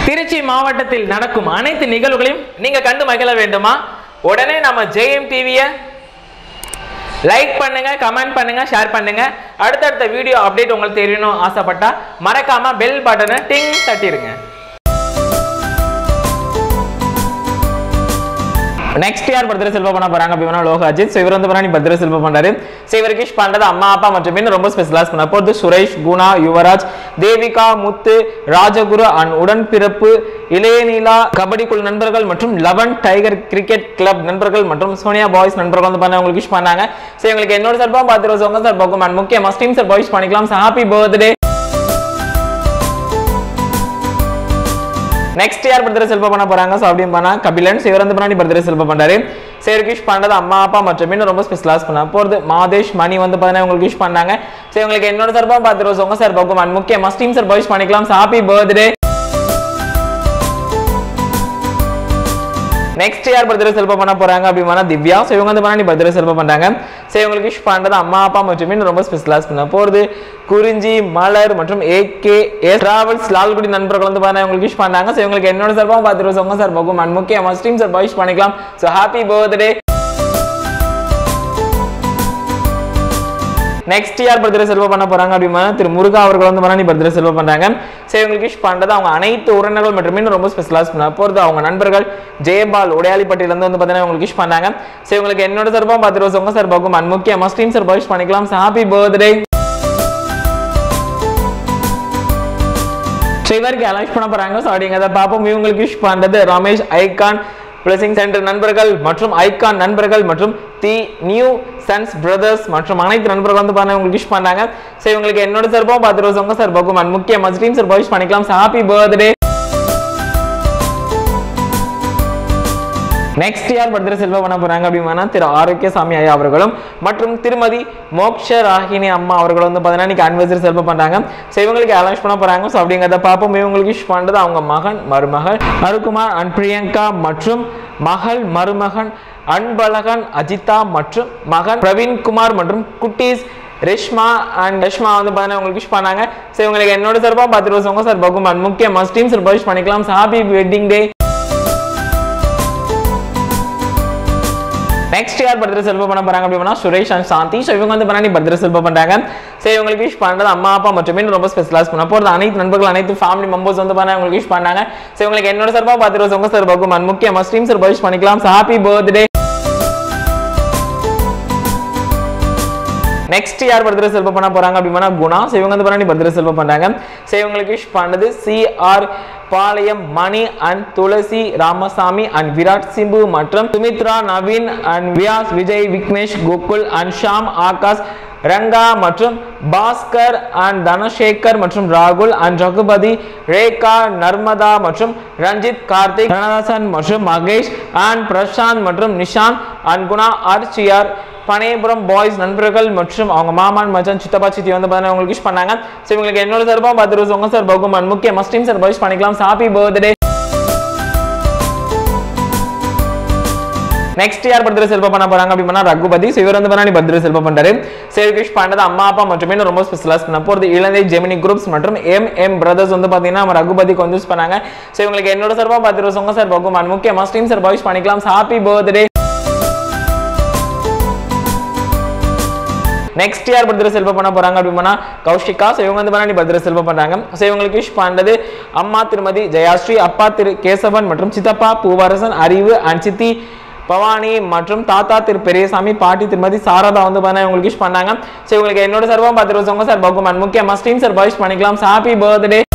திருச்சி மாவட்டத்தில் நடக்கும் அனைத்து நிகழ்வுகளையும் நீங்க கண்டு மகிழ வேண்டுமா உடனே நம்ம ஜெயம் டிவியை லைக் பண்ணுங்க கமெண்ட் பண்ணுங்க ஷேர் பண்ணுங்க அடுத்தடுத்த வீடியோ அப்டேட் உங்களுக்கு தெரியணும் ஆசைப்பட்டா மறக்காம பெல் பட்டனை டிங் தட்டிருங்க நெக்ஸ்ட் யார் பர்த்டே செல்வ பண்ண போறாங்க அப்படின்னா லோக அஜித் ஸோ இவர் வந்து பண்ணி பர்த்டே செல்வ பண்றாரு ஸோ இவருக்கு விஷ் பண்றது அம்மா அப்பா மற்றும் இன்னும் ரொம்ப ஸ்பெஷலாஸ் பண்ண போகிறது சுரேஷ் குணா யுவராஜ் தேவிகா முத்து ராஜகுரு அண்ட் உடன்பிறப்பு இளையநீலா கபடி குழு நண்பர்கள் மற்றும் லெவன் டைகர் கிரிக்கெட் கிளப் நண்பர்கள் மற்றும் சோனியா பாய்ஸ் நண்பர்கள் வந்து பண்ண உங்களுக்கு விஷ் பண்ணாங்க ஸோ இவங்களுக்கு என்னோட சார்பாக பார்த்துருவோம் உங்க சார் பக்கம் அண்ட் முக்கியமாக ஸ்டீம் சார் பாய்ஸ் பண்ணிக்கலாம் ஹாப்பி பர்த்டே நெக்ஸ்ட் யார் பர்த்டே செல்ப பண்ண போறாங்க ஸோ அப்படின்னு பண்ணா கபிலன் சிவரந்து பண்ணி பர்த்டே செல்ப பண்றாரு சரி விஷ் பண்ணது அம்மா அப்பா மற்றும் இன்னும் ரொம்ப ஸ்பெஷலாஸ் பண்ண போறது மாதேஷ் மணி வந்து பார்த்தீங்கன்னா உங்களுக்கு விஷ் பண்ணாங்க சரி உங்களுக்கு என்னோட சார்பாக பார்த்துருவோம் உங்க சார் பக்கம் அண்ட் முக்கியமாக ஸ்டீம் சார் பாய்ஸ் பண்ணிக்கலாம் ஹாப்பி பர்த்டே நெக்ஸ்ட் யார் பர்த்டே செல்ப பண்ண போறாங்க அப்படின்னா திவ்யா ஸோ இவங்க வந்து பண்ணி பர்த்டே செல்ப பண்றாங்க ஸோ இவங்களுக்கு விஷ் பண்றது அம்மா அப்பா மற்றும் இன்னும் ரொம்ப ஸ்பெஷலாஸ் பண்ண போறது குறிஞ்சி மலர் மற்றும் ஏகே எஸ் டிராவல்ஸ் லால்குடி நண்பர்கள் வந்து பாருங்க இவங்களுக்கு விஷ் பண்ணாங்க ஸோ இவங்களுக்கு என்னோட சார்பாக பார்த்துருவோம் உங்க சார் பகும் அண்ட் முக்கியமா ஸ்ட்ரீம் சார் விஷ் பண்ணிக்கலாம் ஸோ ஹாப்பி பர்த்டே நெக்ஸ்ட் யார் பர்த்டே செல்வ பண்ண போறாங்க அப்படின்னா திரு முருகா அவர்கள் வந்து பண்ணி பர்த்டே செல்வ பண்றாங்க சரி இவங்களுக்கு விஷ் பண்றது அவங்க அனைத்து உறவினர்கள் மற்றும் இன்னும் ரொம்ப ஸ்பெஷலாஸ் பண்ண போறது அவங்க நண்பர்கள் ஜெயபால் உடையாளிப்பட்டியில இருந்து வந்து பார்த்தீங்கன்னா உங்களுக்கு விஷ் பண்ணாங்க சரி இவங்களுக்கு என்னோட சார்பாக பார்த்துருவோம் உங்க சார் பகும் அண்ட் முக்கியமா ஸ்ட்ரீம் சார் விஷ் பண்ணிக்கலாம் ஹாப்பி பர்த்டே ஸோ இவருக்கு அலௌன்ஸ் பண்ண போறாங்க ஸோ அப்படிங்கிறத பார்ப்போம் இவங்களுக்கு விஷ் பண்றது ரமேஷ் ஐகான் பிளஸிங் சென்டர் நண்பர்கள் மற்றும் ஐகான் நண்பர்கள் மற்றும் தி நியூ சன்ஸ் பிரதர்ஸ் மற்றும் அனைத்து நண்பர்கள் வந்து பாருங்க உங்களுக்கு விஷ் பண்ணாங்க ஸோ இவங்களுக்கு என்னோட சார்பாக பார்த்துருவோம் உங்க சார் பகும் அண்ட் முக்கிய மஸ்டீம் சார் விஷ் பண்ணிக்கலாம் ஹாப்பி பர்த்டே நெக்ஸ்ட் யார் பர்த்டே செல்வ பண்ண போறாங்க அப்படின்னா திரு ஆரோக்கியசாமி ஐயா அவர்களும் மற்றும் திருமதி மோக்ஷ ராகினி அம்மா அவர்கள் வந்து பார்த்தீங்கன்னா இன்னைக்கு அனிவர்சரி செல்வ பண்றாங்க ஸோ இவங்களுக்கு அலௌன்ஸ் பண்ண போறாங்க ஸோ அப்படிங்கிறத பார்ப்போம் இவங்களுக்கு விஷ் பண்றது அவங்க மகன் மருமகள் அருகுமார் அண்ட் பிரியங்கா மற்றும் மகள் மருமகன் அன்பழகன் அஜிதா மற்றும் மகன் பிரவீன்குமார் மற்றும் குட்டீஸ் ரேஷ்மா அண்ட் ரேஷ்மா வந்து பார்த்தீங்கன்னா உங்களுக்கு விஷ் பண்ணாங்க ஸோ இவங்களுக்கு என்னோட சார்பாக பார்த்துட்டு உங்க சார் பகும் அண்ட் முக்கிய மஸ்டீம் சார் விஷ் பண்ணிக்கலாம் ஹாப்பி வெட்டிங் டே நெக்ஸ்ட் யார் பர்த்டே செல்வ பண்ண போறாங்க அப்படின்னா சுரேஷ் அண்ட் சாந்தி ஸோ இவங்க வந்து பண்ணி பர்த்டே செல்வ பண்றாங்க சரி இவங்களுக்கு விஷ் பண்றது அம்மா அப்பா மற்றும் இன்னும் ரொம்ப ஸ்பெஷலாஸ் பண்ண போறது அனைத்து நண்பர்கள் அனைத்து ஃபேமிலி மெம்பர்ஸ் வந்து பண்ண உங்களுக்கு விஷ் பண்ணாங்க சரி இவங்களுக்கு என்னோட சார்பாக பார்த்துட்டு உங்க சார் பகும் அண்ட் முக்கிய மஸ்டீம் சார் விஷ் பண்ணிக்கலாம் ஹாப்பி பர்த்டே நெக்ஸ்ட் யார் பர்த்டே செல்வ பண்ண போறாங்க அப்படின்னா குணா ஸோ இவங்க வந்து பண்ணி பர்த்டே செல்வ பண்றாங்க ஸோ இவங்களுக்கு விஷ் பண்ணது CR Palayam Mani and Thulasi Ramasamy and Virat Simbu மற்றும் சுமித்ரா நவீன் அண்ட் வியாஸ் விஜய் விக்னேஷ் கோகுல் அண்ட் ஷாம் ஆகாஷ் ரங்கா மற்றும் பாஸ்கர் அண்ட் தனசேகர் மற்றும் ராகுல் அண்ட் ரகுபதி ரேகா நர்மதா மற்றும் ரஞ்சித் கார்த்திக் ரணதாசன் மற்றும் மகேஷ் அண்ட் பிரசாந்த் மற்றும் நிஷாந்த் அண்ட் குணா ஆர்ச்சியார் பனையபுரம் பாய்ஸ் நண்பர்கள் மற்றும் அவங்க மாமான் மச்சான் சித்தப்பா சித்தி வந்து பார்த்தீங்கன்னா உங்களுக்கு விஷ் பண்ணாங்க ஸோ இவங்களுக்கு என்னோட சார்பாக பார்த்துட்டு உங்க சார் பகுமான் முக்கிய மஸ்டீம் சார் விஷ் பண்ணிக்கலாம் ஹாப்பி பர்த்டே நெக்ஸ்ட் யார் பர்த்டே செல்வ பண்ண போறாங்க அப்படின்னா ரகுபதி ஸோ இவர் வந்து பண்ணி பர்த்டே செல்வ பண்றாரு சேவ் விஷ் பண்ணது அம்மா அப்பா மற்றும் இன்னும் ரொம்ப ஸ்பெஷலாஸ் பண்ண போகிறது இளந்தை ஜெமினி குரூப்ஸ் மற்றும் எம் எம் பிரதர்ஸ் வந்து பார்த்தீங்கன்னா நம்ம ரகுபதிக்கு வந்து யூஸ் பண்ணாங்க ஸோ இவங்களுக்கு என்னோட சார்பாக பார்த்துட்டு உங்க சார் பகுமான் முக்கிய மஸ்டீம் சார் விஷ் பண்ணிக்கலாம் ஹாப்பி பர்த்டே நெக்ஸ்ட் யார் பர்த்டே செல்வ பண்ண போறாங்க அப்படின்னா கௌஷிகா ஸோ இவங்க வந்து பண்ணி பர்த்டே செல்வ பண்றாங்க ஸோ இவங்களுக்கு விஷ் பண்றது அம்மா திருமதி ஜெயாஸ்ரீ அப்பா திரு கேசவன் மற்றும் சித்தப்பா பூவரசன் அறிவு அண்ட் சித்தி பவானி மற்றும் தாத்தா திரு பெரியசாமி பாட்டி திருமதி சாரதா வந்து பண்ண இவங்களுக்கு விஷ் பண்ணாங்க ஸோ இவங்களுக்கு என்னோட சார்பாக பார்த்துட்டு உங்க சார் பகுமான் முக்கியமாக ஸ்டீம் சார் விஷ் பண்ணிக்கலாம் ஹாப்பி பர்த்டே